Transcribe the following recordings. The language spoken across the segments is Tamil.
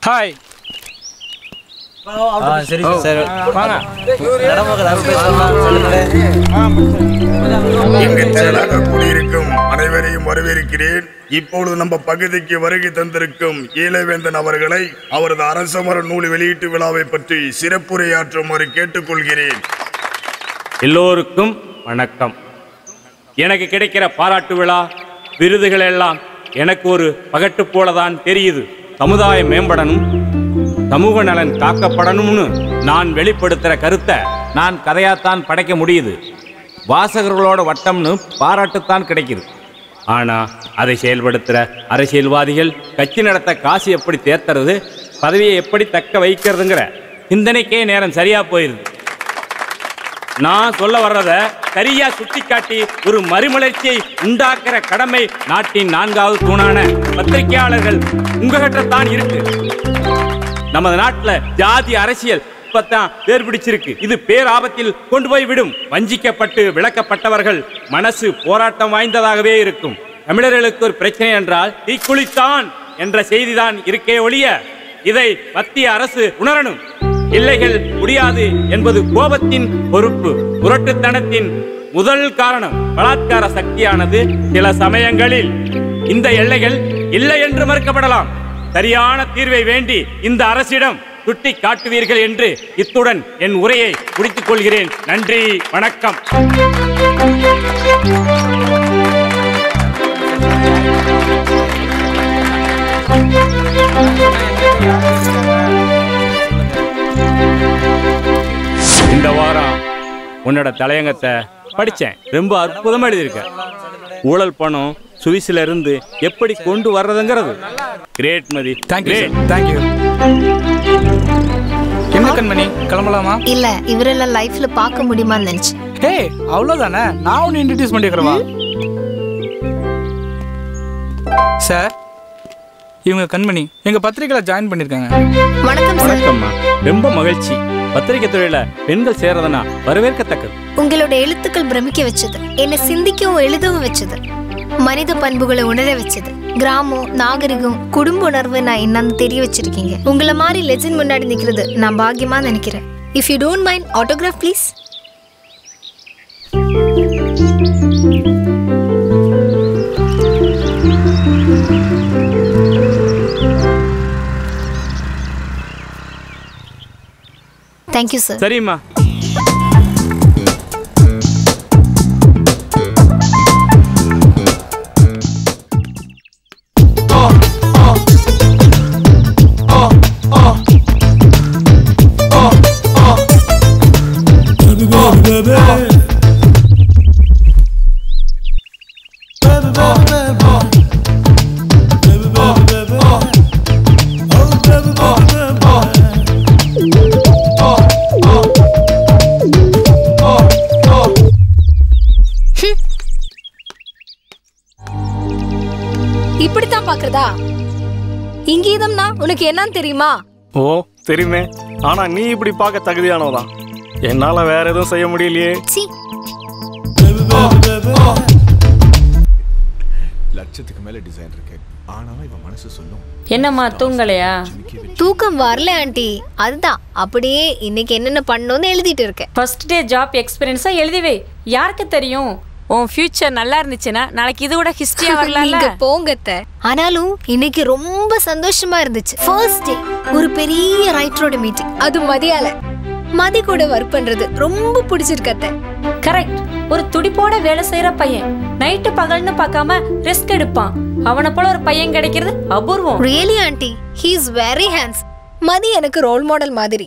ஹாய் சரி சார் வாங்க இங்கு திரளாக கூடியிருக்கும் அனைவரையும் வரவேற்கிறேன் இப்பொழுது நம்ம பகுதிக்கு வருகை தந்திருக்கும் ஈழவேந்தன் அவர்களை அவரது அரசமர நூல் வெளியீட்டு விழாவை பற்றி சிறப்புரையாற்றுமாறு கேட்டுக்கொள்கிறேன் எல்லோருக்கும் வணக்கம் எனக்கு கிடைக்கிற பாராட்டு விழா விருதுகள் எல்லாம் எனக்கு ஒரு பகட்டு போலதான் தெரியுது சமுதாயம் மேம்படணும் சமூக நலன் காக்கப்படணும்னு நான் வெளிப்படுத்துற கருத்தை நான் கதையாத்தான் படைக்க முடியுது வாசகர்களோட வட்டம்னு பாராட்டுத்தான் கிடைக்குது ஆனா அதை செயல்படுத்துற அரசியல்வாதிகள் கட்சி நடத்த காசு எப்படி தேர்த்துறது பதவியை எப்படி தக்க வைக்கிறதுங்கிற சிந்தனைக்கே நேரம் சரியா போயிருது நான் சொல்ல வர்றத சரியா சுட்டிக்காட்டி ஒரு மறுமலர்ச்சியை உண்டாக்குற கடமை நாட்டின் நான்காவது தூணான பத்திரிகையாளர்கள் உங்ககிட்ட இருக்கு நமது நாட்டுல ஜாதி அரசியல் இப்பதான் வேர் பிடிச்சிருக்கு இது பேராபத்தில் கொண்டு போய் விடும் வஞ்சிக்கப்பட்டு விளக்கப்பட்டவர்கள் மனசு போராட்டம் வாய்ந்ததாகவே இருக்கும் தமிழர்களுக்கு ஒரு பிரச்சனை என்றால் தீக்குளித்தான் என்ற செய்திதான் இருக்கே ஒழிய இதை மத்திய அரசு உணரணும் எல்லைகள் முடியாது என்பது கோபத்தின் பொறுப்பு முரட்டுத்தனத்தின் முதல் காரணம் பலாத்கார சக்தியானது சில சமயங்களில் இந்த எல்லைகள் இல்லை என்று மறுக்கப்படலாம் சரியான தீர்வை வேண்டி இந்த அரசிடம் சுட்டி காட்டுவீர்கள் என்று இத்துடன் என் உரையை முடித்துக் கொள்கிறேன் நன்றி வணக்கம் இந்த வாரம் உன்னோட தலையங்கத்தை படிச்சேன் ரொம்ப அற்புதமா எழுதியிருக்க ஊழல் பணம் சுவிஸ்ல இருந்து எப்படி கொண்டு வர்றதுங்கிறது great Mathi thank you Great. Sir thank you என்ன கண்மணி கிளம்பலாமா இல்ல இவரெல்லாம் லைஃப்ல பார்க்க முடியுமான்னு நினைச்சேன் ஹே அவ்வளோதானே நான் ஒன்று இன்ட்ரடியூஸ் பண்ணிக்கிறவா சார் இவங்க கண்மணி எங்க பத்திரிக்கையில ஜாயின் பண்ணிருக்காங்க வணக்கம் சார் வணக்கம்மா ரொம்ப மகிழ்ச்சி பத்திரிகை துறையில பெண்கள் சேர்றதுனா வரவேற்கத்தக்கது உங்களோட எழுத்துக்கள் பிரமிக்க வச்சது என்னை சிந்திக்கவும் எழுதவும் வச்சது மனித பண்புகளை உணர வச்சது கிராமம் நாகரிகம் குடும்ப உணர்வு நான் என்னன்னு தெரிய வச்சிருக்கீங்க உங்களை மாதிரி லெஜண்ட் முன்னாடி நிக்கிறது நான் பாக்கியமா நினைக்கிறேன் if you don't mind autograph please thank you sir சரிம்மா இப்படித்தான் பாக்குறதா இங்கீதம்னா உனக்கு என்னன்னு தெரியுமா ஓ தெரியுமே ஆனா நீ இப்படி பார்க்க தகுதியானவதான் என்னால வேற எதுவும் செய்ய முடியலையே சி லட்சத்துக்கு மேல டிசைன் இருக்கு ஆனாலும் இவன் மனசு சொல்லும் என்னம்மா தூங்கலையா தூக்கம் வரல ஆண்டி அதுதான் அப்படியே இன்னைக்கு என்னென்ன பண்ணணும்னு எழுதிட்டு இருக்கேன் ஃபர்ஸ்ட் டே ஜாப் எக்ஸ்பீரியன்ஸா எழுதி வை யாருக்கு தெரியும் உன் ஃபியூச்சர் நல்லா இருந்துச்சுன்னா நாளைக்கு இது கூட ஹிஸ்டரியா வரலாம்ல நீங்க போங்கத்த ஆனாலும் இன்னைக்கு ரொம்ப சந்தோஷமா இருந்துச்சு ஃபர்ஸ்ட் டே ஒரு பெரிய ரைட்டரோட மீட்டிங் அது மதியால மதி கூட ஒர்க் பண்றது ரொம்ப பிடிச்சிருக்கத்த கரெக்ட் ஒரு துடிப்போட வேலை செய்யற பையன் நைட்டு பகல்னு பார்க்காம ரெஸ்க் எடுப்பான் அவனை போல ஒரு பையன் கிடைக்கிறது அபூர்வம் really aunty he is very handsome Mathi எனக்கு ரோல் மாடல் மாதிரி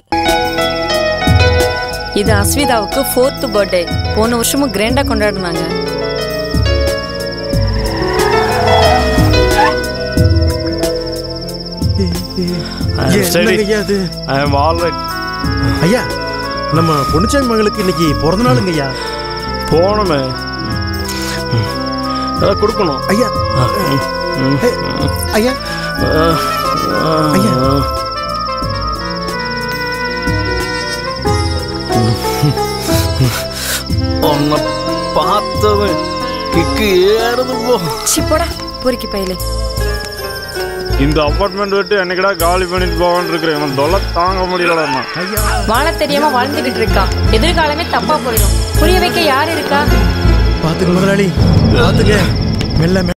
இது அஸ்விதாவுக்கு ஃபோர்த் பர்த்டே போன வருஷமும் கிராண்டா கொண்டாடினாங்க என்னங்கய்யா அது ஐ எம் ஆல்ரைட் ஐயா நம்ம பொன்னுச்சாமி மகளுக்கு இன்னைக்கு பிறந்த நாளுங்க ஐயா போனமே அதான் கொடுக்கணும் ஐயா ஏ, ஐயா ஐயா உன்னை பார்த்தவன் கிக்கு ஏறுது போ சிப்போடா பொறுக்கி பையலே இந்த அப்பார்ட்மெண்ட் விட்டு என்னைக்கடா காலி பண்ணிட்டு போவான்னு இருக்கிறேன் இவன் தொல்லை தாங்க முடியலடா வாழ தெரியாம வாழ்ந்துகிட்டு இருக்கான் எதிர்காலமே தப்பா போயிடும் புரிய வைக்க யார் இருக்கா பாத்துக்க முதலாளி பாத்துக்க மெல்ல